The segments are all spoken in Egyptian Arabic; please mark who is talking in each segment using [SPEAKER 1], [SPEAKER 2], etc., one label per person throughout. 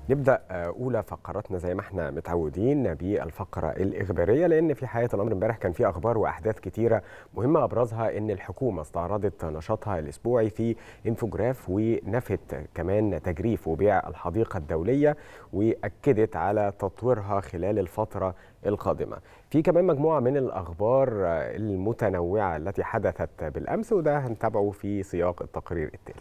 [SPEAKER 1] نبدا اولى فقراتنا زي ما احنا متعودين بالفقره الاخباريه لان في حياه الامر امبارح كان في اخبار واحداث كتيره مهمه ابرزها ان الحكومه استعرضت نشاطها الاسبوعي في انفوجراف ونفت كمان تجريف وبيع الحديقه الدوليه واكدت على تطويرها خلال الفتره القادمه. في كمان مجموعه من الاخبار المتنوعه التي حدثت بالامس وده هنتابعه في سياق التقرير التالي.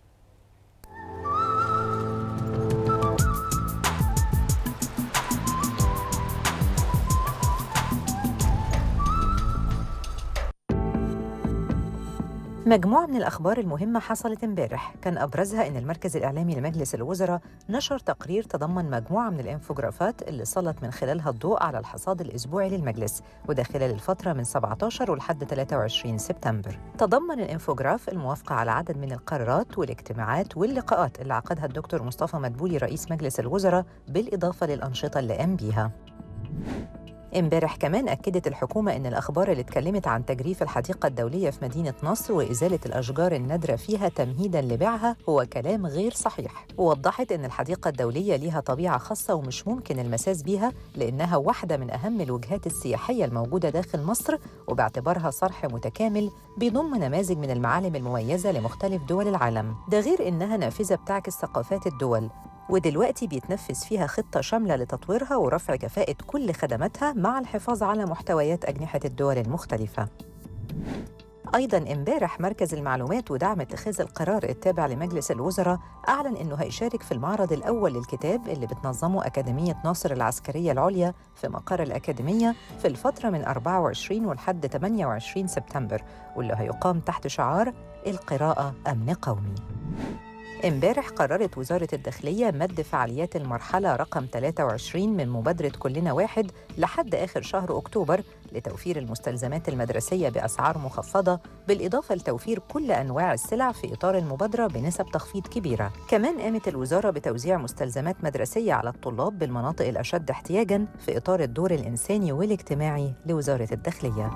[SPEAKER 2] مجموعة من الأخبار المهمة حصلت امبارح كان أبرزها أن المركز الإعلامي لمجلس الوزراء نشر تقرير تضمن مجموعة من الانفوجرافات اللي سلط من خلالها الضوء على الحصاد الأسبوعي للمجلس وده خلال الفترة من 17 ولحد 23 سبتمبر تضمن الانفوجراف الموافقة على عدد من القرارات والاجتماعات واللقاءات اللي عقدها الدكتور مصطفى مدبولي رئيس مجلس الوزراء بالإضافة للأنشطة اللي قام بيها امبارح كمان أكدت الحكومة أن الأخبار اللي اتكلمت عن تجريف الحديقة الدولية في مدينة نصر وإزالة الأشجار النادرة فيها تمهيداً لبيعها هو كلام غير صحيح ووضحت أن الحديقة الدولية ليها طبيعة خاصة ومش ممكن المساس بيها لأنها واحدة من أهم الوجهات السياحية الموجودة داخل مصر وباعتبارها صرح متكامل بيضم نماذج من المعالم المميزة لمختلف دول العالم ده غير إنها نافذة بتعكس ثقافات الدول ودلوقتي بيتنفذ فيها خطة شاملة لتطويرها ورفع كفاءة كل خدماتها مع الحفاظ على محتويات أجنحة الدول المختلفة. أيضاً امبارح مركز المعلومات ودعم اتخاذ القرار التابع لمجلس الوزراء أعلن إنه هيشارك في المعرض الأول للكتاب اللي بتنظمه أكاديمية ناصر العسكرية العليا في مقر الأكاديمية في الفترة من 24 ولحد 28 سبتمبر واللي هيقام تحت شعار القراءة أمن قومي. امبارح قررت وزارة الداخلية مد فعاليات المرحلة رقم 23 من مبادرة كلنا واحد لحد آخر شهر أكتوبر لتوفير المستلزمات المدرسية بأسعار مخفضة بالإضافة لتوفير كل أنواع السلع في إطار المبادرة بنسب تخفيض كبيرة كمان قامت الوزارة بتوزيع مستلزمات مدرسية على الطلاب بالمناطق الأشد احتياجاً في إطار الدور الإنساني والاجتماعي لوزارة الداخلية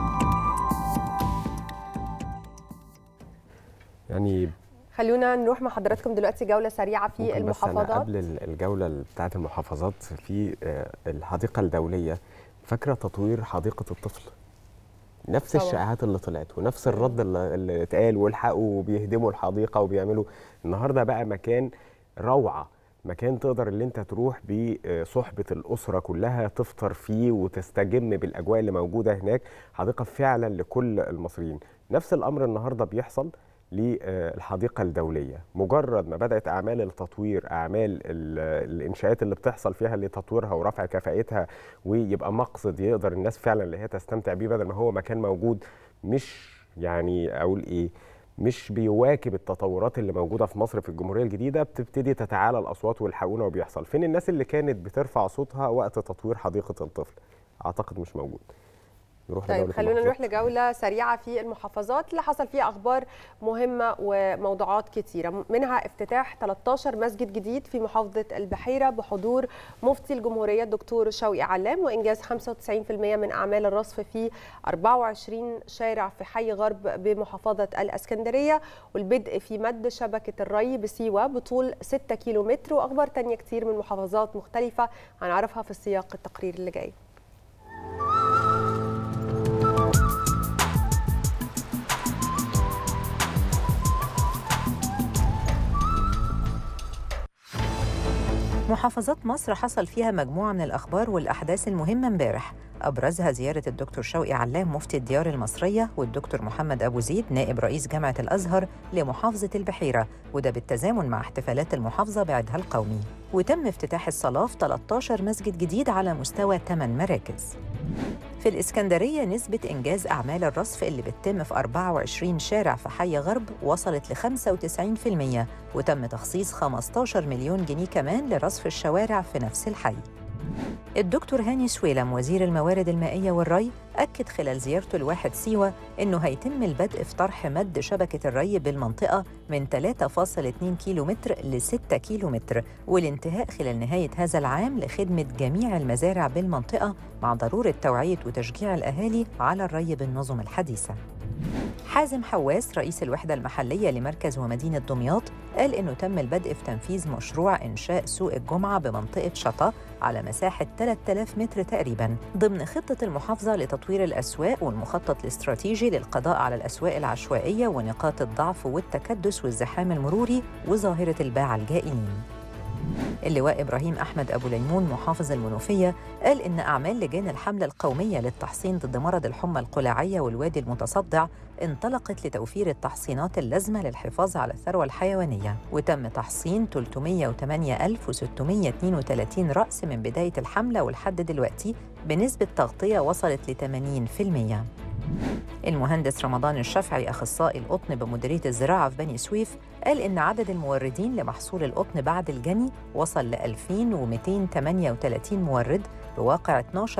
[SPEAKER 1] يعني
[SPEAKER 3] خلونا نروح مع حضراتكم دلوقتي جولة سريعة في
[SPEAKER 1] ممكن بس أنا
[SPEAKER 3] المحافظات
[SPEAKER 1] قبل الجولة بتاعة المحافظات في آه، الحديقة الدولية فاكرة تطوير حديقة الطفل نفس
[SPEAKER 3] طبعاً.
[SPEAKER 1] الشائعات اللي طلعت ونفس الرد اللي اللي اتقال والحقوا وبيهدموا الحديقة وبيعملوا النهاردة بقى مكان روعة مكان تقدر اللي انت تروح بصحبة الأسرة كلها تفطر فيه وتستجم بالأجواء اللي موجودة هناك حديقة فعلا لكل المصريين نفس الأمر النهاردة بيحصل للحديقة الدولية مجرد ما بدأت أعمال التطوير أعمال ال- الإنشاءات اللي بتحصل فيها لتطويرها ورفع كفاءتها ويبقى مقصد يقدر الناس فعلا اللي هي تستمتع بيه بدل ما هو مكان موجود مش يعني أقول إيه مش بيواكب التطورات اللي موجوده في مصر في الجمهوريه الجديده بتبتدي تتعالى الاصوات والحقونا وبيحصل فين الناس اللي كانت بترفع صوتها وقت تطوير حديقه الطفل اعتقد مش موجود نروح
[SPEAKER 3] طيب
[SPEAKER 1] لجولة
[SPEAKER 3] خلونا
[SPEAKER 1] المحافظات.
[SPEAKER 3] نروح لجولة سريعة في المحافظات اللي حصل فيها أخبار مهمة وموضوعات كتيرة منها افتتاح 13 مسجد جديد في محافظة البحيرة بحضور مفتي الجمهورية الدكتور شوقي علام وإنجاز 95% من أعمال الرصف في 24 شارع في حي غرب بمحافظة الأسكندرية والبدء في مد شبكة الري بسيوة بطول 6 كيلومتر وأخبار تانية كتير من محافظات مختلفة هنعرفها في السياق التقرير اللي جاي
[SPEAKER 2] محافظات مصر حصل فيها مجموعة من الأخبار والأحداث المهمة امبارح أبرزها زيارة الدكتور شوقي علام مفتي الديار المصرية والدكتور محمد أبو زيد نائب رئيس جامعة الأزهر لمحافظة البحيرة وده بالتزامن مع احتفالات المحافظة بعيدها القومي وتم افتتاح الصلاة في 13 مسجد جديد على مستوى 8 مراكز في الإسكندرية نسبة إنجاز أعمال الرصف اللي بتتم في 24 شارع في حي غرب وصلت ل 95% وتم تخصيص 15 مليون جنيه كمان لرصف الشوارع في نفس الحي الدكتور هاني سويلم وزير الموارد المائية والري أكد خلال زيارته لواحد سيوة إنه هيتم البدء في طرح مد شبكة الري بالمنطقة من 3.2 كيلومتر ل 6 كيلومتر والانتهاء خلال نهاية هذا العام لخدمة جميع المزارع بالمنطقة مع ضرورة توعية وتشجيع الأهالي على الري بالنظم الحديثة حازم حواس رئيس الوحدة المحلية لمركز ومدينة دمياط قال إنه تم البدء في تنفيذ مشروع إنشاء سوق الجمعة بمنطقة شطا على مساحة 3000 متر تقريباً ضمن خطة المحافظة لتطوير الأسواق والمخطط الاستراتيجي للقضاء على الأسواق العشوائية ونقاط الضعف والتكدس والزحام المروري وظاهرة الباعة الجائلين اللواء إبراهيم أحمد أبو ليمون محافظ المنوفية قال إن أعمال لجان الحملة القومية للتحصين ضد مرض الحمى القلاعية والوادي المتصدع انطلقت لتوفير التحصينات اللازمة للحفاظ على الثروة الحيوانية وتم تحصين 308632 رأس من بداية الحملة ولحد دلوقتي بنسبة تغطية وصلت ل 80%. المهندس رمضان الشافعي أخصائي القطن بمديرية الزراعة في بني سويف قال إن عدد الموردين لمحصول القطن بعد الجني وصل ل 2238 مورد بواقع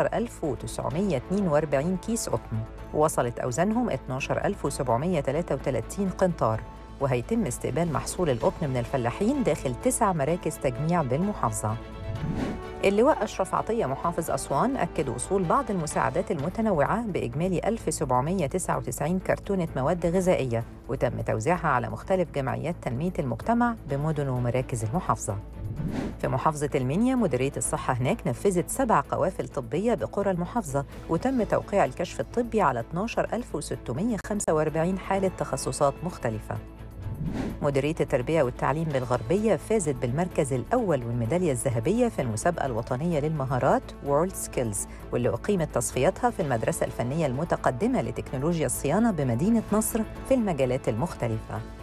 [SPEAKER 2] 12942 كيس قطن وصلت أوزانهم 12733 قنطار وهيتم استقبال محصول القطن من الفلاحين داخل تسع مراكز تجميع بالمحافظة اللواء أشرف عطية محافظ أسوان أكد وصول بعض المساعدات المتنوعة بإجمالي 1799 كرتونة مواد غذائية وتم توزيعها على مختلف جمعيات تنمية المجتمع بمدن ومراكز المحافظة في محافظة المنيا مديرية الصحة هناك نفذت سبع قوافل طبية بقرى المحافظة وتم توقيع الكشف الطبي على 12645 حالة تخصصات مختلفة مديرية التربية والتعليم بالغربية فازت بالمركز الأول والميدالية الذهبية في المسابقة الوطنية للمهارات وورلد سكيلز واللي أقيمت تصفيتها في المدرسة الفنية المتقدمة لتكنولوجيا الصيانة بمدينة نصر في المجالات المختلفة